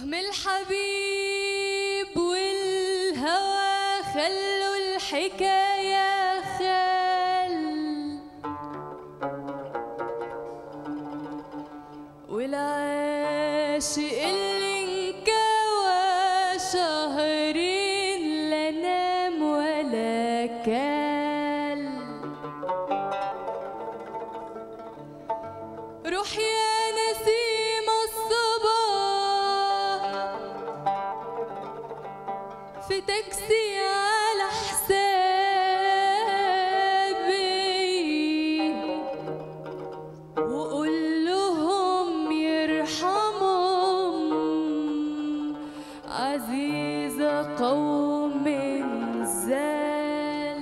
رغم الحبيب والهوى خلوا الحكاية خل والعاشق اللي انكوى شهرين لا نام ولا كل روح يا نسيم الصباح في تاكسي على حسابي وقول لهم يرحمهم عزيزة قوم زال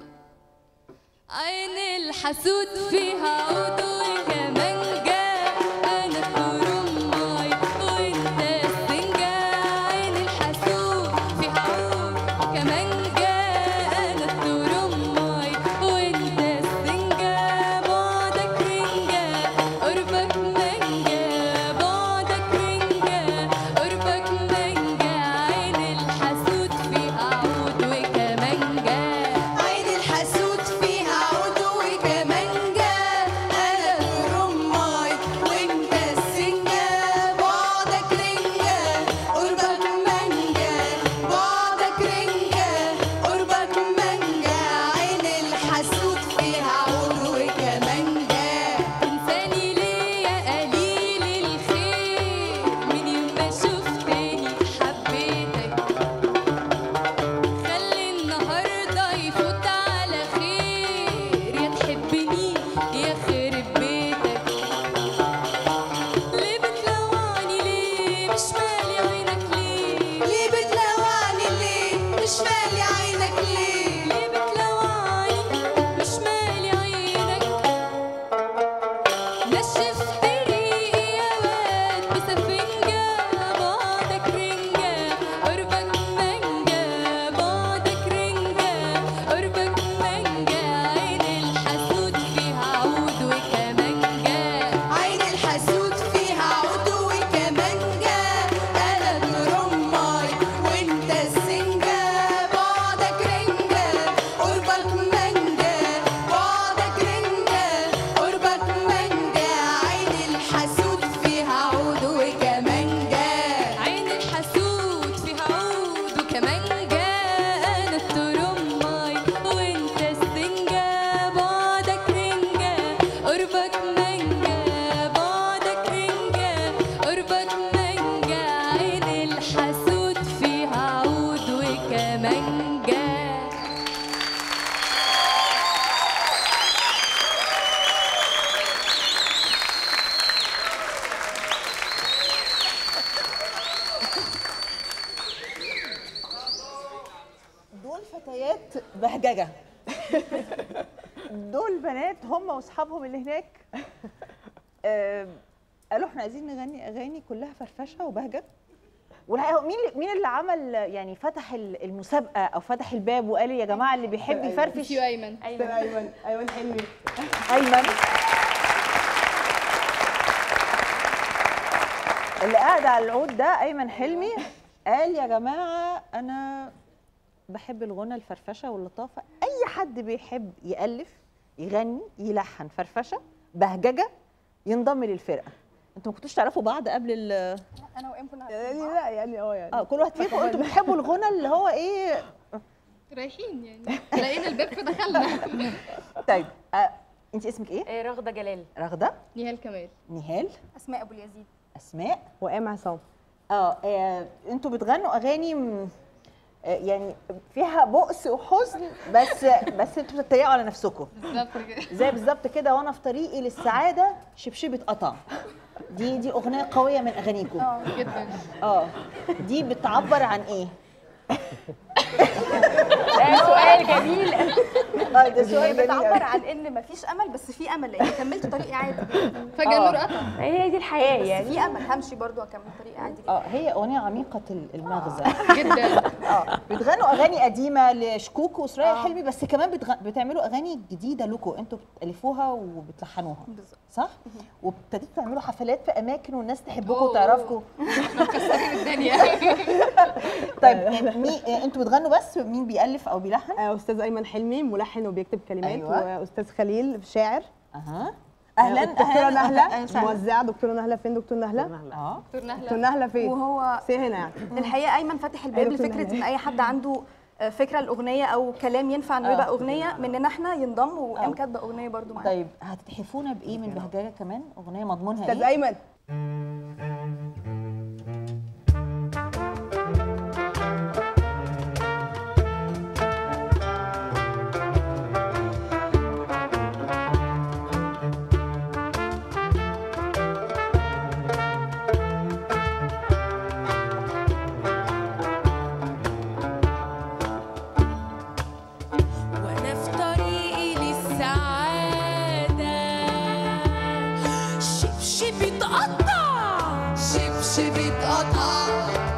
عين الحسود فيها عود وكمان جاء انا الترماي وانت السنجة عين الحسود فيها عود وكمان جاء انا الترماي وانت السنجة بعدك رنجة قربك منجة بعدك رنجة قربك منجة عين الحسود فيها عود وكمان جاء عين الحسود فيها عود وكمانجة أنا الرماي وأنت السنجة بعدك رنجة قربك منجة بعدك رنجة قربك منجة عين الحسود فيها عود وكمانجة تنساني ليه يا قليل الخير من يوم ما شفتني حبيتك خلي النهارده يفوت على خير يا تحبني يا خرب بيتك ليه بتلوعني ليه مش مالي عينك ليه ليه بتلوعني ليه مش مالي عينك ليه ليه بتلوعني مش مالي عينك نشفت ريقي يا واد بسفنجة بعدك رنجة قربك منجة بعدك رنجة قربك منجة عين الحسود فيها عود وكمانجة عين الحسود فيها عود وكمانجة أنا الرماي وأنت السنجة بعدك رنجة قربك منجة بعدك رنجة قربك منجة عين الحسود فيها عود وكمانجة عين الحسود فيها عود وكمانجة أنا الترماي وأنت السنجة بعدك رنجة قربك منجة بعدك رنجة قربك منجة عين الحسود فيها عود وكمانجة دول فتيات بهججه دول بنات هم واصحابهم اللي هناك آه، قالوا احنا عايزين نغني اغاني كلها فرفشه وبهجه والحقيقه مين اللي- مين اللي عمل يعني فتح ال- المسابقه او فتح الباب وقال يا جماعه اللي بيحب يفرفش يو أيمن استاذ ايمن ايمن حلمي ايمن اللي قاعد على العود ده ايمن حلمي قال يا جماعه انا بحب الغنى الفرفشه واللطافه اي حد بيحب يالف يغني يلحن فرفشه بهججه ينضم للفرقه انتوا ما كنتوش تعرفوا بعض قبل ال انا وام كنا يعني لا يعني اه يعني اه كل واحد فيكم انتوا بتحبوا الغنى اللي هو ايه رايحين يعني لقينا الباب فدخلنا طيب آه انت اسمك ايه إيه، رغده جلال رغده نهال كمال نهال اسماء ابو اليزيد اسماء وقام عصام اه آه، انتوا بتغنوا اغاني م- آه، يعني فيها بؤس وحزن بس بس انتوا بتتريقوا على نفسكم بالظبط كده زي بالظبط كده وانا في طريقي للسعاده شبشبه قطع دي دي اغنيه قويه من اغانيكم جدا اه دي بتعبر عن ايه سؤال جميل والله ده سؤال جميل بتعبر أوي. عن ان مفيش امل بس في امل لان كملت طريقي عادي فجاه النور قطع هي دي الحياه بس يعني في امل همشي برضو اكمل طريقي عادي جدا اه هي اغنيه عميقه المغزى جدا اه بتغنوا اغاني قديمه لشكوك وسرايا حلمي بس كمان بتغ... بتعملوا اغاني جديده لكم انتوا بتالفوها وبتلحنوها بالظبط. صح وابتديتوا تعملوا حفلات في اماكن والناس تحبكم أوه. وتعرفكم مكسرين الدنيا طيب مين انتوا بتغنوا بس مين بيالف او بيلحن آه، استاذ ايمن حلمي ملحن وبيكتب كلمات أيوة. واستاذ خليل شاعر اها اهلا دكتوره أهلاً، نهله أهلاً وسهلاً. موزعه دكتوره نهله فين دكتور نهله اه دكتور دكتور نهله نهله فين وهو سي هنا يعني الحقيقه ايمن فاتح الباب أيوة، كنا لفكره هناك. ان اي حد عنده آه، فكره الاغنيه او كلام ينفع انه يبقى آه. اغنيه مننا احنا ينضم وقام كاتبه اغنيه برضو معانا طيب هتتحفونا بايه من بهجاجه كمان اغنيه مضمونها استاذ ايه ايمن وانا في طريقي للسعادة شبشب اتقطع شبشب اتقطع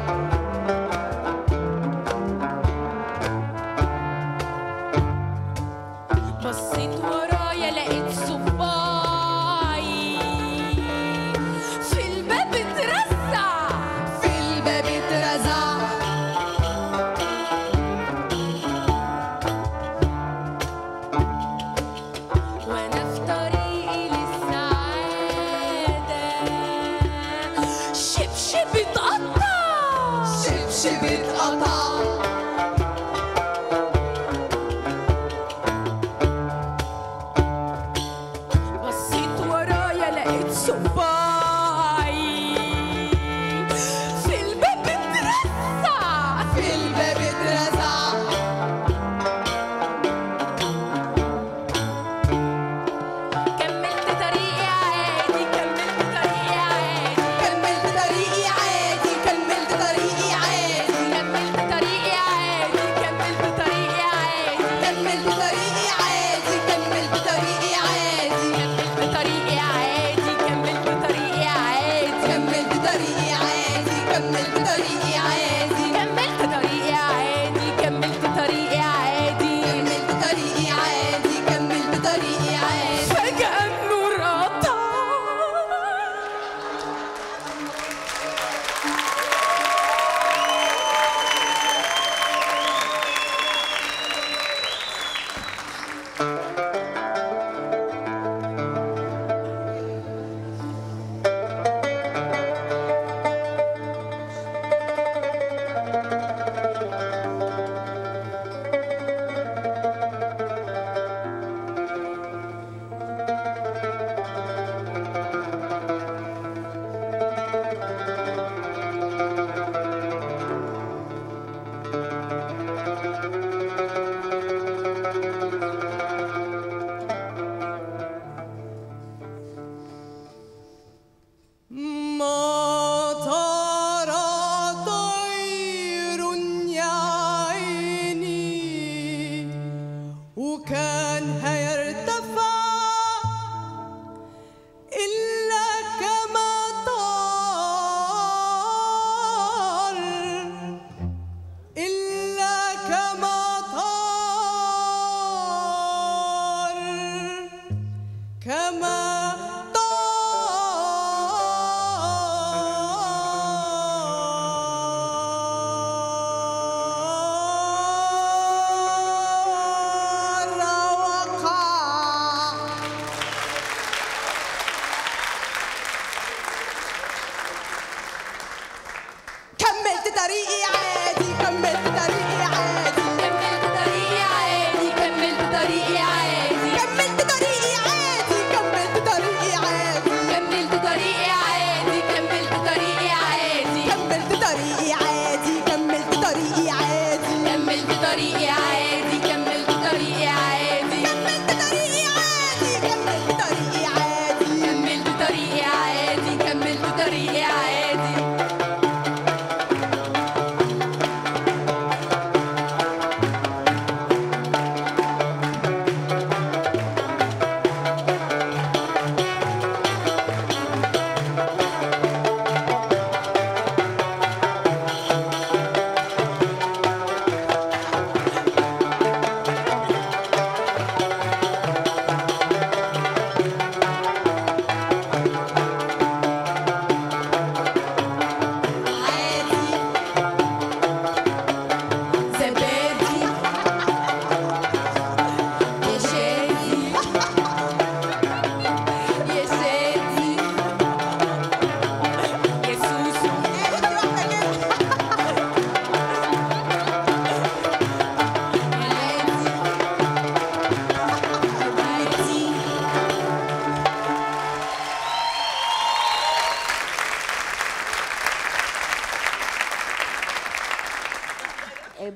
بصيت ورايا لقيت صباعي في الباب اترزع في الباب اترزع وانا في طريقي للسعادة شبشب اتقطع شبشب اتقطع بصيت ورايا لقيت صباعي في الباب اترزع في الباب اترزع كملت طريقي عادي كملت طريقي عادي كملت طريقي عادي كملت طريقي عادي كملت طريقي عادي كملت طريقي عادي كملت طريقي عادي كملت طريقي عادي كملت طريقي عادي كملت طريقي عادي كملت طريقي عادي كملت طريقي عادي كملت طريقي عادي كملت طريقي عادي كملت طريقي عادي كملت طريقي عادي فجأة النور قطع ما طار طير يا عيني وكان هيرتفع إلا كما طار إلا كما طار كما طار وقع كملت طريقي عادي كملت طريقي عادي كملت طريقي عادي كملت طريقي عادي كملت طريقي عادي كملت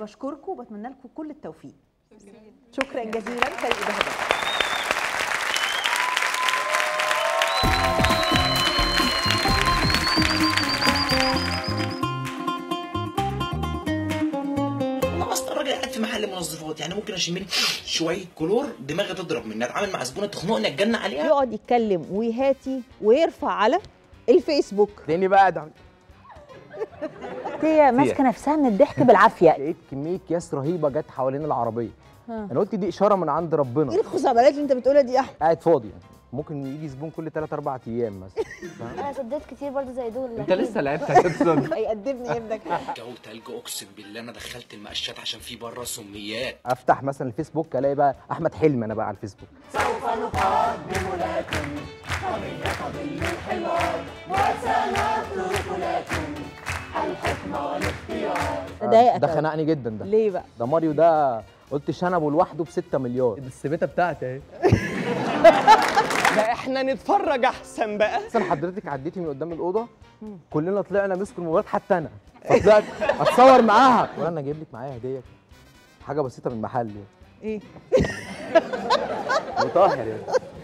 بشكركم وبتمنى لكم كل التوفيق شكرا جزيلا فريق بهدى والله اصلا الراجل قاعد في محل منظفات يعني ممكن اشم لي شويه كلور دماغي تضرب منها اتعامل مع زبونه تخنقني اتجنن عليها يقعد يتكلم ويهاتي ويرفع على الفيسبوك تاني بقى قاعد هي ماسكه نفسها من الضحك بالعافيه لقيت كميه اكياس رهيبه جت حوالين العربيه انا قلت دي اشاره من عند ربنا ايه الخزعبلات اللي انت بتقولها دي يا احمد قاعد فاضي يعني ممكن يجي زبون كل 3 4 ايام مثلا انا صديت كتير برضه زي دول انت لسه لعبت عشان تصدق هيقدمني ابنك جو تلج اقسم بالله انا دخلت المقشات عشان في بره سميات افتح مثلا الفيسبوك الاقي بقى احمد حلمي انا بقى على الفيسبوك ضايقك ده أوي. خنقني جدا ده ليه بقى ده ماريو ده قلت شنبه لوحده ب 6 مليار السبيته بتاعتي اهي ده احنا نتفرج احسن بقى اصل حضرتك عديتي من قدام الاوضه كلنا طلعنا مسكوا الموبايلات حتى انا فطلعت اتصور معاها وانا انا جايب لك معايا هديه حاجه بسيطه من محل يعني ايه مطهر يعني